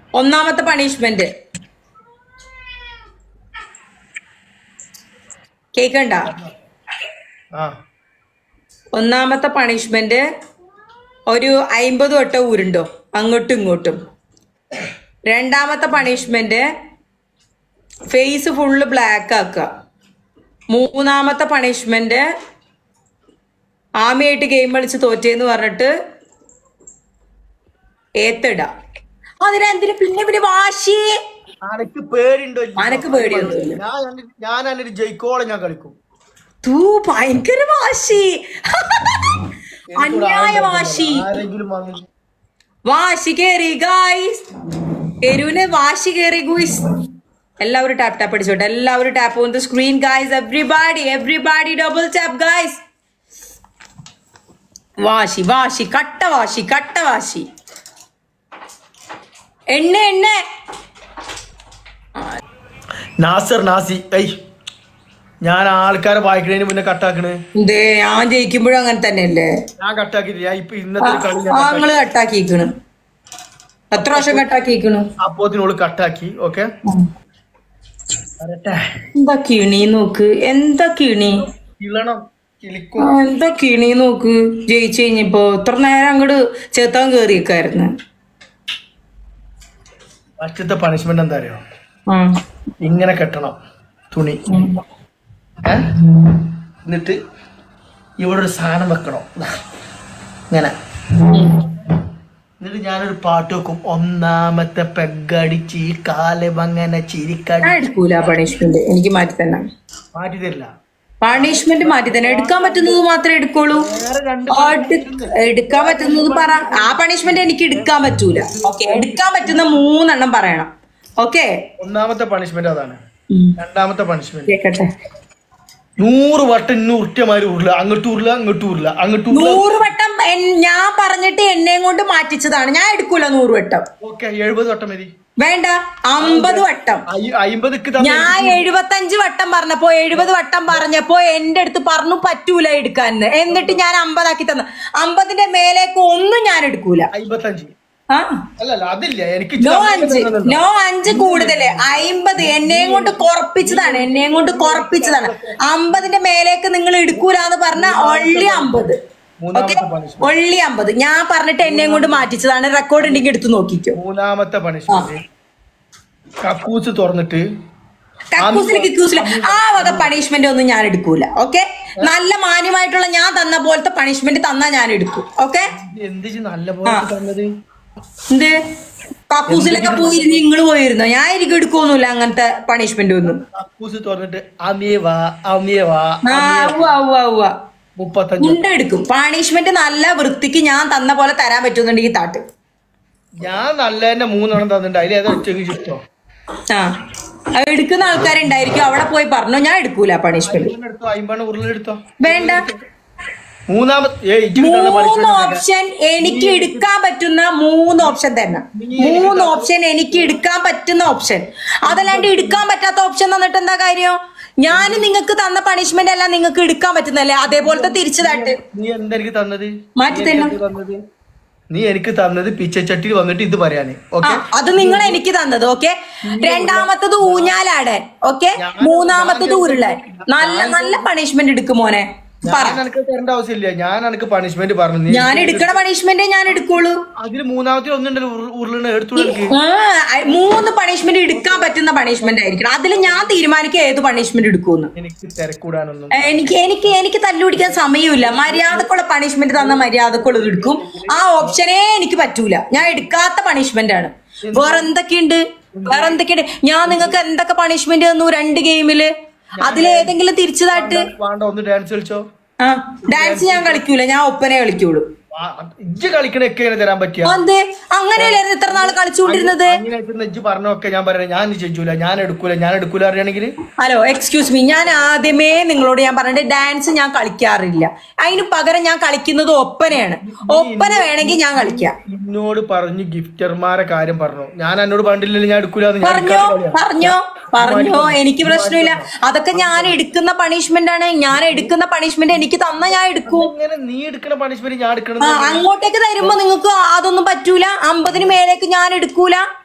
ഒന്നാമത്തെ പണിഷ്മെന്റ് കേക്കണ്ട ആ ഒന്നാമത്തെ പണിഷ്മെന്റ് ഒരു അയിമ്പത് വട്ടം ഊരുണ്ടോ അങ്ങോട്ടും ഇങ്ങോട്ടും രണ്ടാമത്തെ പണിഷ്മെന്റ് ഫേസ് ഫുള്ള് ബ്ലാക്ക് ആക്കുക മൂന്നാമത്തെ പണിഷ്മെന്റ് ആമയായിട്ട് ഗെയിം കളിച്ച് തോറ്റേന്ന് പറഞ്ഞിട്ട് ഏത്തിട അതിനെന്തിനു പിന്നെ പിന്നെ വാശി അനക്ക് പേടിണ്ടോ ഇല്ലയോ? അനക്ക് പേടിയൊന്നുമില്ല. ഞാൻ അന്നെ- ഞാൻ അന്നൊരു ജയിക്കോളം ഞാൻ കളിക്കും തൂ ഭയങ്കര വാശി അന്യായ വാശി ആരെങ്കിലും വന്ന് വാശി കേറി ഗായ്സ് എരുവിന് വാശി കേറി ഗുയ്സ് എല്ലാവരും ടാപ്പ് ടാപ്പ് അടിച്ചോട്ടെ എല്ലാവരും tap on the screen guys everybody everybody double tap guys വാശി വാശി കട്ട വാശി കട്ട വാശി എണ്ണ എണ്ണ നാസർ നാസി ഐ ഞാൻ ആൾക്കാരെ വായിക്കണതിന് മുന്നേ കട്ടാക്കണ് ഇതേ ഞാൻ ജയിക്കുമ്പോഴും അങ്ങനെ തന്നെയല്ലേ ഞാൻ കട്ടാക്കിയില്ല ഇപ്പൊ ഇന്നത്തെ ഒരു കളി ഞാൻ ആ നിങ്ങള് കട്ടാക്കിക്കണ് എത്ര പ്രാവശ്യം കട്ടാക്കിക്കണു അപ്പോത്തിനോള് കട്ടാക്കി ഓക്കെ വരട്ടെ എന്താ കിണി നോക്ക് എന്താ കിണി കിളണം കിളിക്കും ആ, എന്താ കിണി നോക്ക് ജയിച്ചു കഴിഞ്ഞപ്പോ ഇത്ര നേരം അങ്ങോട്ട് ചേത്താൻ കേറിയേക്കായിരുന്നു ഫസ്റ്റത്തെ പണിഷ്മെന്റ് എന്താ അറിയോ ആ ഇങ്ങനെ കെട്ടണം തുണി ഏ? എന്നിട്ട് ഇവിടെ ഒരു സാധനം വെക്കണം ദാ. ഇങ്ങനെ എന്നിട്ട് ഞാനൊരു പാട്ട് വെക്കും ഒന്നാമത്തെ പെഗടിച്ച് ഈ കാലമങ്ങനെ ചിരിക്കടി ഞാൻ എടുക്കൂല പണിഷ്മെന്റ് എനിക്ക് മാറ്റി തന്നെ മാറ്റി തരില്ല പണിഷ്മെന്റ് മാറ്റി തന്നെ എടുക്കാൻ പറ്റുന്നത് മാത്രമേ എടുക്കുള്ളൂ വേറെ രണ്ട് എടുക്ക- എടുക്കാൻ പറ്റുന്നത് പറ ആ പണിഷ്മെന്റ് എനിക്ക് എടുക്കാൻ പറ്റൂല ഓക്കെ എടുക്കാൻ പറ്റുന്ന മൂന്നെണ്ണം പറയണം ഓക്കെ ഒന്നാമത്തെ പണിഷ്മെന്റ് അതാണ് രണ്ടാമത്തെ പണിഷ്മെന്റ് കേക്കട്ടെ നൂറ് വട്ടം ഇന്ന് ഉരുട്ടിയമാതിരി ഉരുള അങ്ങോട്ട് ഉരുള അങ്ങോട്ട് ഉരുള അങ്ങോട്ട് ഉരുള നൂറ് വട്ടം എൻ- ഞാൻ പറഞ്ഞിട്ട് എന്നെയും കൊണ്ട് മാറ്റിച്ചതാണ് ഞാൻ എടുക്കൂല നൂറ് വട്ടം ഓക്കെ എഴുപത് വട്ടം മതി വേണ്ട അമ്പത് വട്ടം അയ്- അയ്മ്പതിക്ക് തന്നെ ഞാൻ എഴുപത്തഞ്ച് വട്ടം പറഞ്ഞപ്പോ എഴുപത് വട്ടം പറഞ്ഞപ്പോ എന്റെ അടുത്ത് പറഞ്ഞു പറ്റൂല എടുക്കാൻ എന്നിട്ട് ഞാൻ അമ്പതാക്കി തന്നു അമ്പതിന്റെ മേലേക്ക് ഒന്നും ഞാൻ എടുക്കൂല അയ്മ്പത്തഞ്ച് ആ അല്ലല്ല അതില്ല എനിക്ക് നോ അഞ്ച് നോ അഞ്ച് കൂടുതല് അയിമ്പത് എന്നെയും കൊണ്ട് കുറപ്പിച്ചതാണ് എന്നെയും കൊണ്ട് കുറപ്പിച്ചതാണ് അമ്പതിന്റെ മേലേക്ക് നിങ്ങൾ എടുക്കൂലെന്ന് പറഞ്ഞ ഒള്ളി അമ്പത് ഓക്കെ മൂന്നാമത്തെ പണിഷ്മെന്റ് ഒള്ളി അമ്പത് ഞാൻ പറഞ്ഞിട്ട് എന്നെയും കൊണ്ട് മാറ്റിച്ചതാണ് റെക്കോർഡ് ഉണ്ടെങ്കിൽ എടുത്ത് നോക്കിക്കോ മൂന്നാമത്തെ പണിഷ്മെന്റ് കക്കൂസ് തുറന്നിട്ട് കക്കൂസിന് കിക്കൂസിന് ആ വക പണിഷ്മെന്റ് ഒന്നും ഞാൻ എടുക്കൂല ഓക്കെ നല്ല മാന്യമായിട്ടുള്ള ഞാൻ തന്ന പോലത്തെ പണിഷ്മെന്റ് തന്നാ ഞാൻ എടുക്കും ഓക്കെ എന്ത് ചെയ്യ് നല്ല പോലെ തന്നത് എന്ത് കക്കൂസിലൊക്കെ പോയിരുന്നു നിങ്ങൾ പോയിരുന്നോ ഞാൻ എനിക്ക് എടുക്കൊന്നുമില്ല അങ്ങനത്തെ പണിഷ്മെന്റ് ഒന്നും കക്കൂസ് തുറന്നിട്ട് അമിയവാ അമിയവാ ആ ഉവ്വ ഉവ്വ ഉവ്വ മുപ്പത്തഞ്ച് ഉണ്ട് എടുക്കും പണിഷ്മെന്റ് നല്ല വൃത്തിക്ക് ഞാൻ തന്ന പോലെ തരാൻ പറ്റുന്നുണ്ടെങ്കിൽ താട്ട് ഞാൻ നല്ല തന്നെ മൂന്നെണ്ണം തന്നിട്ടുണ്ട് അതിൽ ഏതാ ഒറ്റയ്ക്ക് ഇഷ്ടോ ആ അത് എടുക്കുന്ന ആൾക്കാരുണ്ടായിരിക്കും അവിടെ പോയി പറഞ്ഞോ ഞാൻ എടുക്കൂല പണിഷ്മെന്റ് എടുത്തോ അമ്പണ്ണം ഉരുളെടുത്തോ വേണ്ട മൂന്നാമത്തെ ഏ ഇജ്ജ് തന്ന മൂന്ന് പണിഷ്മെന്റ് ഓപ്ഷൻ എനിക്ക് എടുക്കാൻ പറ്റുന്ന മൂന്ന് ഓപ്ഷൻ തന്നെ മൂന്ന് ഓപ്ഷൻ എനിക്ക് എടുക്കാൻ പറ്റുന്ന ഓപ്ഷൻ അതല്ലാണ്ട് എടുക്കാൻ പറ്റാത്ത ഓപ്ഷൻ തന്നിട്ട് എന്താ കാര്യം ഞാൻ നിങ്ങൾക്ക് തന്ന പണിഷ്മെന്റ് എല്ലാം നിങ്ങൾക്ക് എടുക്കാൻ പറ്റുന്നല്ലേ അതേപോലത്തെ തിരിച്ചതായിട്ട് നീ എന്താ എനിക്ക് തന്നത് മാറ്റി നീ തരണം. എനിക്ക് തന്നത് നീ എനിക്ക് തന്നത് പിച്ചച്ചട്ടിയിൽ വന്നിട്ട് ഇത് പറയാന് ആ ഓക്കെ അത് നിങ്ങൾ എനിക്ക് തന്നത് ഓക്കെ രണ്ടാമത്തത് ഊഞ്ഞാലാടാൻ ഓക്കെ മൂന്നാമത്തത് ഉരുളാൻ നല്ല നല്ല പണിഷ്മെന്റ് എടുക്കും മോനെ പറ ഞാൻ എനിക്ക് തരേണ്ട ആവശ്യമില്ല ഞാൻ എനിക്ക് പണിഷ്മെന്റ് പറഞ്ഞു നീ ഞാൻ എടുക്കണ പണിഷ്മെന്റ് ഞാൻ എടുക്കുള്ളൂ അതിൽ മൂന്നാമത്തെ ഒന്നുണ്ടല്ലോ ഉരുള- ഉരുളണ എടുത്തു എനിക്ക് ആ, അ- മൂന്ന് പണിഷ്മെന്റ് എടുക്കാൻ പറ്റുന്ന പണിഷ്മെന്റ് ആയിരിക്കണം അതിൽ ഞാൻ തീരുമാനിക്കുക ഏത് പണിഷ്മെന്റ് എടുക്കുമെന്ന് എനിക്ക് തിരക്കൂടാനൊന്നും എ- എനിക്ക് എനിക്ക് എനിക്ക് തല്ലുപിടിക്കാൻ സമയമില്ല മര്യാദക്കുള്ള പണിഷ്മെന്റ് തന്ന മര്യാദക്കുള്ളത് എടുക്കും ആ ഓപ്ഷനേ എനിക്ക് പറ്റൂല ഞാൻ എടുക്കാത്ത പണിഷ്മെന്റ് ആണ് വേറെ എന്തൊക്കെയുണ്ട് വേറെ എന്തൊക്കെയുണ്ട് ഞാൻ നിങ്ങൾക്ക് എന്തൊക്കെ പണിഷ്മെന്റ് തന്നു രണ്ട് ഗെയിമില് അതിലേതെങ്കിലും തിരിച്ചതായിട്ട് വേണ്ട ഒന്ന് ഡാൻസ് കളിച്ചോ ആ ഡാൻസ് ഞാൻ കളിക്കൂല ഞാൻ ഒപ്പനെ കളിക്കുള്ളൂ ആ, ഇജ്ജ് കളിക്കണൊക്കെ എങ്ങനെ തരാൻ പറ്റിയ അതെ അങ്ങനെയല്ലായിരുന്നു ഇത്ര നാൾ കളിച്ചുകൊണ്ടിരുന്നത് അങ്ങനെ ഇജ്ജ് പറഞ്ഞൊക്കെ ഞാൻ പറയാം ഞാൻ ചെയ്യൂല ഞാൻ എടുക്കൂല ഞാൻ എടുക്കൂല അറിയണെങ്കിൽ ഹലോ എക്സ്ക്യൂസ് മീ ഞാൻ ആദ്യമേ നിങ്ങളോട് ഞാൻ പറഞ്ഞിട്ട് ഡാൻസ് ഞാൻ കളിക്കാറില്ല അതിന് പകരം ഞാൻ കളിക്കുന്നത് ഒപ്പനയാണ് ഒപ്പന വേണമെങ്കിൽ ഞാൻ കളിക്കാം എന്നോട് പറഞ്ഞു ഗിഫ്റ്റർമാരെ കാര്യം പറഞ്ഞു ഞാൻ എന്നോട് പണ്ടില്ലല്ലോ ഞാൻ എടുക്കൂലെന്ന് ഞാൻ പറഞ്ഞോ എടുക്കാത്ത കളിയാ. പറഞ്ഞോ പറഞ്ഞോ എനിക്ക് പ്രശ്നമില്ല അതൊക്കെ ഞാൻ എടുക്കുന്ന പണിഷ്മെന്റ് ആണ് ഞാൻ എടുക്കുന്ന പണിഷ്മെന്റ് എനിക്ക് തന്ന ഞാൻ എടുക്കും എങ്ങനെ നീ എടുക്കണ പണിഷ്മെന്റ് ഞാൻ എടുക്കണത് ആ, അങ്ങോട്ടേക്ക് തരുമ്പോ നിങ്ങൾക്ക് അതൊന്നും പറ്റൂല അമ്പതിന് മേലേക്ക് ഞാൻ എടുക്കൂല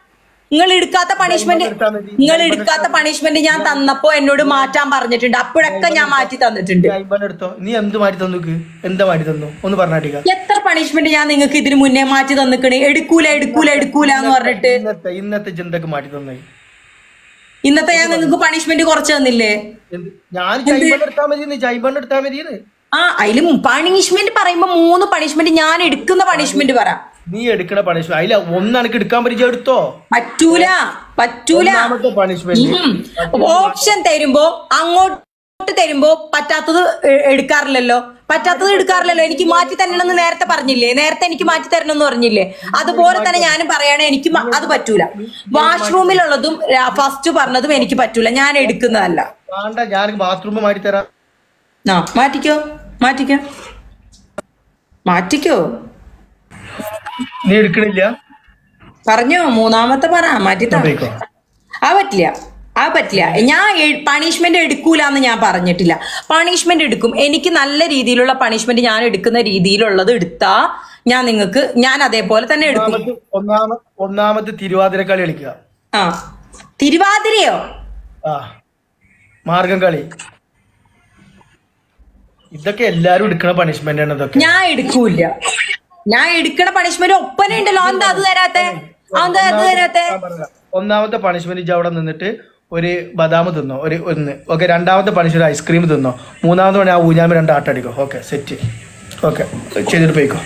നിങ്ങൾ എടുക്കാത്ത പണിഷ്മെന്റ് നിങ്ങൾ എടുക്കാത്ത പണിഷ്മെന്റ് ഞാൻ തന്നപ്പോ എന്നോട് മാറ്റാൻ പറഞ്ഞിട്ടുണ്ട് അപ്പോഴൊക്കെ ഞാൻ മാറ്റി തന്നിട്ടുണ്ട് അയ്മ്പണ്ണം എടുത്തോ നീ എന്ത് മാറ്റി തന്നുക്ക് എന്താ മാറ്റി തന്നു ഒന്ന് പറഞ്ഞാട്ടിക്ക എത്ര പണിഷ്മെന്റ് ഞാൻ നിങ്ങൾക്ക് ഇതിന് മുന്നേ മാറ്റി തന്നിക്കണേ എടുക്കൂല എടുക്കൂല എടുക്കൂല എന്ന് പറഞ്ഞിട്ട് ഇന്നത്തെ ഇന്നത്തെ ചിന്തക്ക് മാറ്റി തന്നേ ഇന്നത്തെ ഞാൻ നിങ്ങൾക്ക് പണിഷ്മെന്റ് കുറച്ച് തന്നില്ലേ എന്ത്? ഞാൻ ചൈബണ്ണം എടുത്താ മതി ചൈബണ്ണം എടുത്താ മതിയെന്ന് ആ അതില് പണിഷ്മെന്റ് പറയുമ്പോ മൂന്ന് പണിഷ്മെന്റ് ഞാൻ എടുക്കുന്ന പണിഷ്മെന്റ് പറ നീ എടുക്കണ പണിഷ്മെന്റ് അതില ഒന്നെനക്ക് എടുക്കാൻ പറ്റിയ എടുത്തോ പറ്റൂല പറ്റൂല ഒന്നാമത്തെ പണിഷ്മെന്റ് ഓപ്ഷൻ തരുമ്പോ അങ്ങോട്ട് തരുമ്പോ പറ്റാത്തത് എ- എടുക്കാറില്ലല്ലോ പറ്റാത്തത് എടുക്കാറില്ലല്ലോ എനിക്ക് മാറ്റി തരണമെന്ന് നേരത്തെ പറഞ്ഞില്ലേ നേരത്തെ എനിക്ക് മാറ്റി തരണമെന്ന് പറഞ്ഞില്ലേ അതുപോലെ തന്നെ ഞാനും പറയണേ എനിക്ക് മ- അത് പറ്റൂല വാഷ്റൂമിലുള്ളതും ഫസ്റ്റ് പറഞ്ഞതും എനിക്ക് പറ്റൂല ഞാൻ എടുക്കുന്നതല്ല വേണ്ട ഞാൻ ബാത്റൂം മാറ്റി തരാം ആ മാറ്റിക്കോ മാറ്റിക്കോ മാറ്റിക്കോ നീ എടുക്കണില്ല പറഞ്ഞോ മൂന്നാമത്തെ പറ മാറ്റി തരാം പോയിക്കോ. ആ പറ്റില്ല ആ പറ്റില്ല ഞാൻ പണിഷ്മെന്റ് എടുക്കൂല എന്ന് ഞാൻ പറഞ്ഞിട്ടില്ല പണിഷ്മെന്റ് എടുക്കും എനിക്ക് നല്ല രീതിയിലുള്ള പണിഷ്മെന്റ് ഞാൻ എടുക്കുന്ന രീതിയിലുള്ളത് എടുത്താ ഞാൻ നിങ്ങൾക്ക് ഞാൻ അതേപോലെ തന്നെ എടുക്കും ഒന്നാമത് ഒന്നാമത് ഒന്നാമത് തിരുവാതിര കളി കളിക്കുക ആ തിരുവാതിരയോ ആ മാർഗം കളി ഇതൊക്കെ എല്ലാരും എടുക്കണ പണിഷ്മെന്റ് ആണ് ഇതൊക്കെ ഞാൻ എടുക്കൂല ഞാൻ എടുക്കണ പണിഷ്മെന്റ് ഒപ്പന ഉണ്ടല്ലോ എന്താ അത് തരാത്തെ എന്താ അത് തരാത്തെ ഞാൻ പറഞ്ഞുതരാം. ഒന്നാമത്തെ പണിഷ്മെന്റ് ഇജ്ജ് അവിടെ നിന്നിട്ട് ഒരു ബദാം തിന്നോ ഒരു ഒന്ന് ഓക്കെ രണ്ടാമത്തെ പണിഷ്മെന്റ് ഐസ്ക്രീം തിന്നോ മൂന്നാമത്തെ പണി ആ ഊഞ്ഞാമ രണ്ട് ആട്ടടിക്കോ ഓക്കെ സെറ്റ് ഓക്കെ ചെയ്തിട്ട് പോയിക്കോ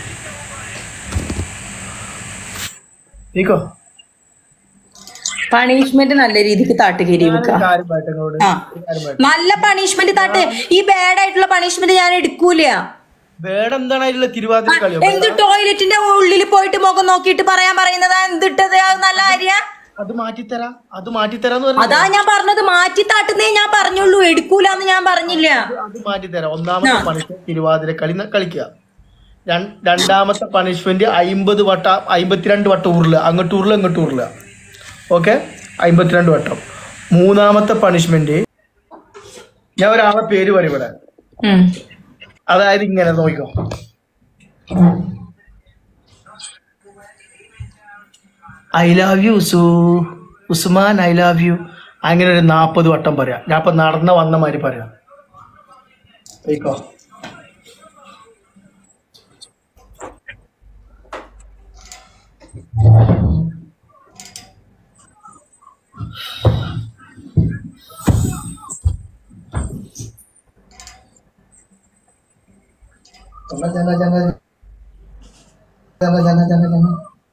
നീക്കോ പണിഷ്മെന്റ് നല്ല രീതിക്ക് താട്ടുകേരി വെക്ക കാര്യം പറയട്ടെ നിങ്ങളോട്. ആ ഒരു കാര്യം പറയട്ടെ. നല്ല പണിഷ്മെന്റ് താട്ട് ഈ ബാഡ് ആയിട്ടുള്ള പണിഷ്മെന്റ് ഞാൻ എടുക്കൂല വേടെ എന്താണ് അതിലുള്ള തിരുവാതിര കളിയോ എന്ത് ടോയ്ലറ്റിന്റെ ഉള്ളിൽ പോയിട്ട് മുഖം നോക്കിയിട്ട് പറയാൻ പറയുന്നതാ എന്തിട്ടത് അത് നല്ല കാര്യ അത് മാറ്റിത്തരാം അത് മാറ്റിത്തരാന്ന് പറഞ്ഞു അതാ ഞാൻ പറഞ്ഞത് മാറ്റി താട്ടുന്നേ ഞാൻ പറഞ്ഞുള്ളൂ എടുക്കൂലെന്ന് ഞാൻ പറഞ്ഞില്ല അത് മാറ്റിത്തരാം ഒന്നാമത്തെ പണിഷ്മെന്റ് തിരുവാതിര കളി ന- കളിക്കുക രൺ- രണ്ടാമത്തെ പണിഷ്മെന്റ് അയിമ്പത് വട്ട അയിമ്പത്തിരണ്ട് വട്ടം ഉരുളുക അങ്ങോട്ട് ഉരുളുക ഇങ്ങോട്ട് ഉരുളുക ഓക്കെ അയിമ്പത്തിരണ്ട് വട്ടം മൂന്നാമത്തെ പണിഷ്മെന്റ് ഞാൻ ഒരാളെ പേര് പറയും ഇവിടെ ഉം. അതായത് ഇങ്ങനെ നോക്കിക്കോ ഐ ലവ് യു സു ഉസ്മാൻ ഐ ലവ് യു അങ്ങനെ ഒരു നാൽപ്പത് വട്ടം പറയാം ഞാൻ ഇപ്പൊ നടന്ന വന്ന മാതിരി പറയാം പോയിക്കോ Jangan, jangan, jangan. Jangan, jangan, jangan, jangan.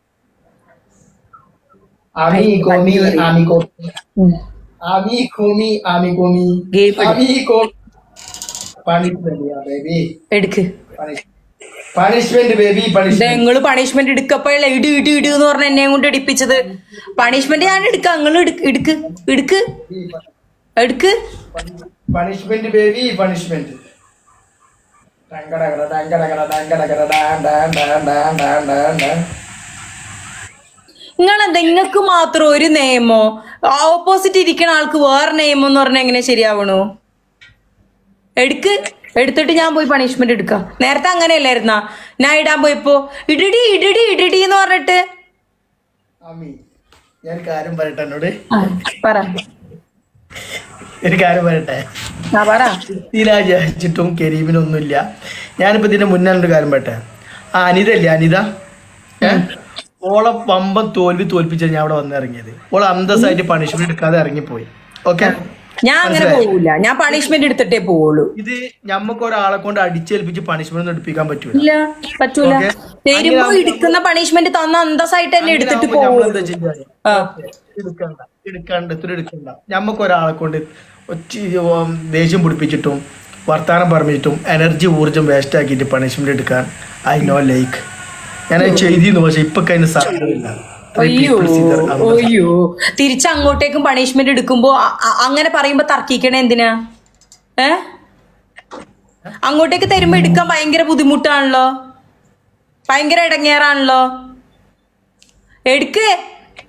Ami komi, ami komi. Ami komi, ami komi. Game Ami komi. Punishment, yeah, baby. എടുക്ക് Punish- Punishment, baby, punishment. നിങ്ങള് പണിഷ്മെന്റ് എടുക്കപ്പോഴല്ലേ ഇടി ഇടി ഇടി എന്ന് പറഞ്ഞ എന്നെ കൊണ്ട് ഇടിപ്പിച്ചത് പണിഷ്മെന്റ് ഞാൻ എടുക്കാം നിങ്ങൾ എടുക്ക് എടുക്ക് എടുക്ക് എടുക്ക് Punishment, baby, punishment. Dangada, dangada, dangada, dangada, dan, dan, dan, dan, dan, dan, dan. നിങ്ങളെന്താ നിങ്ങൾക്ക് മാത്രം ഒരു നിയമോ ഓപ്പോസിറ്റ് ഇരിക്കുന്ന ആൾക്ക് വേറെ നിയമം എന്ന് പറഞ്ഞാൽ എങ്ങനെ ശരിയാവണു എടുക്ക് എടുത്തിട്ട് ഞാൻ പോയി പണിഷ്മെന്റ് എടുക്കാം നേരത്തെ അങ്ങനെയല്ലായിരുന്നാ ഞാൻ ഇടാൻ പോയപ്പോ ഇടിടി ഇടിടി ഇടിടി എന്ന് പറഞ്ഞിട്ട് അമ്മി ഞാൻ കാര്യം പറയട്ടെ എന്നോട് ആ, പറ ഒരു കാര്യം പറയട്ടെ ആ പറ പൃഥ്വിരാജ് കരീമിനൊന്നുമില്ല ഞാനിപ്പോ ഇതിന്റെ മുന്നേ ഒരു കാര്യം പറയട്ടെ ആ അനിത ഇല്ലേ അനിത ഏ? ഓളെ വമ്പം തോൽവി തോൽപ്പിച്ചാണ് ഞാൻ അവിടെ വന്നിറങ്ങിയത് ഓളെ അന്തസ്സായിട്ട് പണിഷ്മെന്റ് എടുക്കാതെ ഇറങ്ങിപ്പോയി ഓക്കെ ഞാൻ അങ്ങനെ പോകൂല ഞാൻ പണിഷ്മെന്റ് എടുത്തിട്ടേ പോവുള്ളൂ ഇത് ഞമ്മക്ക് ഒരാളെ കൊണ്ട് അടിച്ചേൽപ്പിച്ച് പണിഷ്മെന്റ് ഒന്നും എടുപ്പിക്കാൻ പറ്റൂല ഇല്ല പറ്റൂല Okay. തരുമ്പോ എടുക്കുന്ന പണിഷ്മെന്റ് തന്ന അന്തസ്സായിട്ട് തന്നെ എടുത്തിട്ട് അങ്ങനെയാവുമ്പോ പോവുള്ളൂ നമ്മളെന്താ ചെയ്യാ? ആ എടുക്കണ്ട എടുക്കണ്ട ഇത്ര എടുക്കണ്ട ഞമ്മക്ക് ഒരാളെ കൊണ്ട് ഒച്ച ഉം, ദേഷ്യം പിടിപ്പിച്ചിട്ടും വർത്താനം പറഞ്ഞിട്ടും എനർജി ഊർജം വേസ്റ്റ് ആക്കിയിട്ട് പണിഷ്മെന്റ് എടുക്കാൻ ഐ നോ ലൈക്ക് ഞാൻ അത് ചെയ്തിരുന്നു പക്ഷെ ഇപ്പൊ അതിന് സാധ്യതയില്ല അയ്യോ അയ്യോ തിരിച്ച് അങ്ങോട്ടേക്കും പണിഷ്മെന്റ് എടുക്കുമ്പോ അ- അ- അങ്ങനെ പറയുമ്പോ തർക്കിക്കണേ എന്തിനാ ഏ അങ്ങോട്ടേക്ക് തരുമ്പോ എടുക്കാൻ ഭയങ്കര ബുദ്ധിമുട്ടാണല്ലോ ഭയങ്കര ഇടങ്ങേറാണല്ലോ എടുക്ക്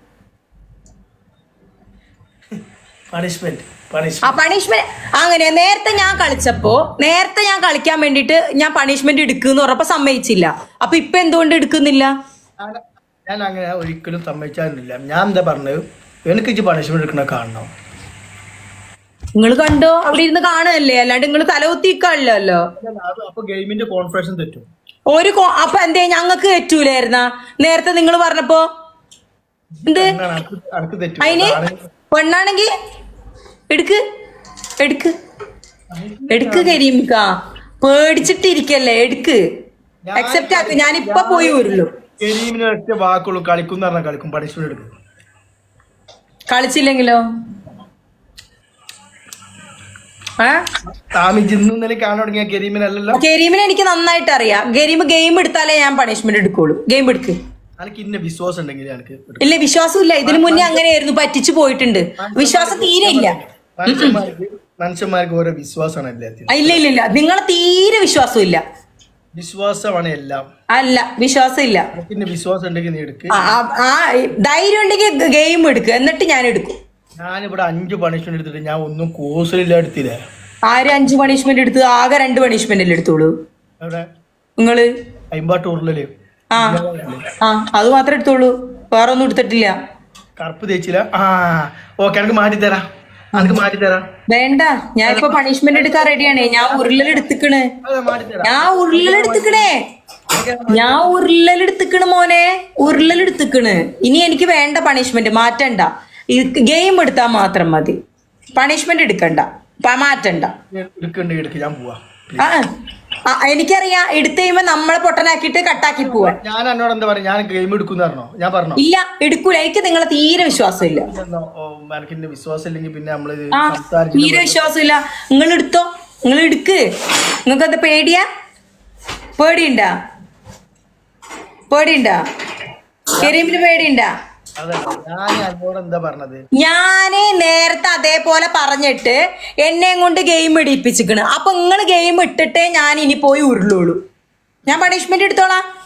പണിഷ്മെന്റ് ആ പണിഷ്മെന്റ് പണിഷ്മെന്റ് അങ്ങനെ നേരത്തെ ഞാൻ കളിച്ചപ്പോ നേരത്തെ ഞാൻ കളിക്കാൻ വേണ്ടിട്ട് ഞാൻ പണിഷ്മെന്റ് എടുക്കുന്ന് പറഞ്ഞപ്പോ സമ്മതിച്ചില്ല അപ്പൊ ഇപ്പൊ എന്തുകൊണ്ട് എടുക്കുന്നില്ല ഞാൻ അങ്ങനെ ഒരിക്കലും സമ്മതിച്ചായിരുന്നില്ല ഞാൻ എന്താ പറഞ്ഞത് എനിക്ക് ഇജ്ജ് പണിഷ്മെന്റ് എടുക്കണ കാണണം നിങ്ങൾ കണ്ടോ അവിടെ ഇരുന്ന് കാണുകയല്ലേ അല്ലാണ്ട് നിങ്ങൾ തലകുത്തിക്കാണല്ലോ അത് അപ്പൊ ഗെയിമിന്റെ കോൺഫറൻസും തെറ്റും ഒരു കോ- അപ്പൊ എന്തേ ഞങ്ങക്ക് പറ്റൂലായിരുന്ന നേരത്തെ നിങ്ങൾ പറഞ്ഞപ്പോ എന്ത് എന്നാണ് അനക്ക് അനക്ക് തെറ്റും അതിന് അതാണ് പെണ്ണാണെങ്കി എടുക്ക് എടുക്ക് എടുക്ക് കരീമിക്ക പേടിച്ചിട്ടിരിക്കല്ലേ എടുക്ക് അക്സെപ്റ്റ് ആക്ക് ഞാൻ ഇപ്പൊ പോയി വരുള്ളൂ കരീമിന് ഒറ്റ വാക്കുള്ളൂ കളിക്കും പറഞ്ഞാൽ കളിക്കും പണിഷ്മെന്റ് എടുക്കും കളിച്ചില്ലെങ്കിലോ ഏ താമി ജിന്നു ഇന്നലെ കാണാൻ തുടങ്ങിയ കരീമിനല്ലല്ലോ കരീമിനെ എനിക്ക് നന്നായിട്ട് അറിയാം കരീം ഗെയിം എടുത്താലേ ഞാൻ പണിഷ്മെന്റ് എടുക്കുള്ളൂ ഗെയിം എടുക്ക് എനിക്ക് ഇന്ന വിശ്വാസം ഉണ്ടെങ്കിൽ എനിക്ക് എടുക്കും. ഇല്ല വിശ്വാസമില്ല ഇതിനു മുന്നേ അങ്ങനെയായിരുന്നു പറ്റിച്ചു പോയിട്ടുണ്ട് വിശ്വാസം തീരെ ഇല്ല മനുഷ്യന്മാർക്ക് മനുഷ്യന്മാർക്ക് ഓരോ വിശ്വാസമാണ് എല്ലാത്തിനും ആ, ഇല്ല ഇല്ല ഇല്ല നിങ്ങളെ തീരെ വിശ്വാസം ഇല്ല വിശ്വാസമാണ് എല്ലാം അല്ല വിശ്വാസം ഇല്ല എനിക്ക് ഇന്ന വിശ്വാസം ഉണ്ടെങ്കിൽ നീ എടുക്ക് ആ, ആ, ആ ധൈര്യം ഉണ്ടെങ്കിൽ ഗെയിം എടുക്കുക എന്നിട്ട് ഞാൻ എടുക്കും ഞാനിവിടെ അഞ്ച് പണിഷ്മെന്റ് എടുത്തിട്ട് ഞാൻ ഒന്നും കോഴ്സിലില്ല എടുത്തില്ല ആര് അഞ്ച് പണിഷ്മെന്റ് എടുത്ത് ആകെ രണ്ട് പണിഷ്മെന്റ് അല്ലേ എടുത്തോളൂ അവിടെ നിങ്ങള് അമ്പா ടൂറില് ആ ആ അത് മാത്രമേ എടുത്തോളൂ വേറെ ഒന്നും എടുത്തിട്ടില്ല കറുപ്പ് തേച്ചില്ല ആ ഓക്കെ എനിക്ക് മാറ്റി തരാം എനിക്ക് മാറ്റി തരാം വേണ്ട ഞാൻ ഇപ്പൊ പണിഷ്മെന്റ് എടുക്കാൻ റെഡിയാണേ ഞാൻ ഉരുളലെടുത്തിക്കണ് അതെ മാറ്റി തരാം ഞാൻ ഉരുളലെടുത്തിക്കണേ ഞാൻ ഉരുളലെടുത്തിക്കണ് മോനെ ഉരുളലെടുത്തിക്കണ് ഇനി എനിക്ക് വേണ്ട പണിഷ്മെന്റ് മാറ്റണ്ട ഗെയിം എടുത്താൽ മാത്രം മതി പണിഷ്മെന്റ് എടുക്കണ്ട പ- മാറ്റണ്ട എടുക്കണ്ടേ എടുക്ക് ഞാൻ പോവാ ആ ആ, എനിക്കറിയാം എടുത്തു കഴിയുമ്പോ നമ്മളെ പൊട്ടനാക്കിയിട്ട് കട്ടാക്കി പോവാൻ ഞാൻ എന്നോട് എന്താ പറയാ ഞാൻ ഗെയിം എടുക്കുന്ന പറഞ്ഞോ ഞാൻ പറഞ്ഞോ ഇല്ല എടുക്കൂല എനിക്ക് നിങ്ങളെ തീരെ വിശ്വാസമില്ല ഇല്ലെന്നോ, ഓ, എനിക്ക് ഇന്ന വിശ്വാസം ഇല്ലെങ്കിൽ പിന്നെ നമ്മള് ആ സംസാരിച്ച് തീരെ വിശ്വാസമില്ല നിങ്ങൾ എടുത്തോ നിങ്ങൾ എടുക്ക് നിങ്ങൾക്ക് എന്താ പേടിയാ പേടിയുണ്ടാ പേടിയുണ്ടാ കരീമിന് പേടിയുണ്ടാ അതെ ഞാൻ എന്നോട് എന്താ പറഞ്ഞത് ഞാന് നേരത്തെ അതേപോലെ പറഞ്ഞിട്ട് എന്നെയും കൊണ്ട് ഗെയിം ഇടിപ്പിച്ചിക്കണ് അപ്പൊ നിങ്ങൾ ഗെയിം ഇട്ടിട്ടേ ഞാൻ ഇനി പോയി ഉരുളുള്ളൂ ഞാൻ പണിഷ്മെന്റ് എടുത്തോളാം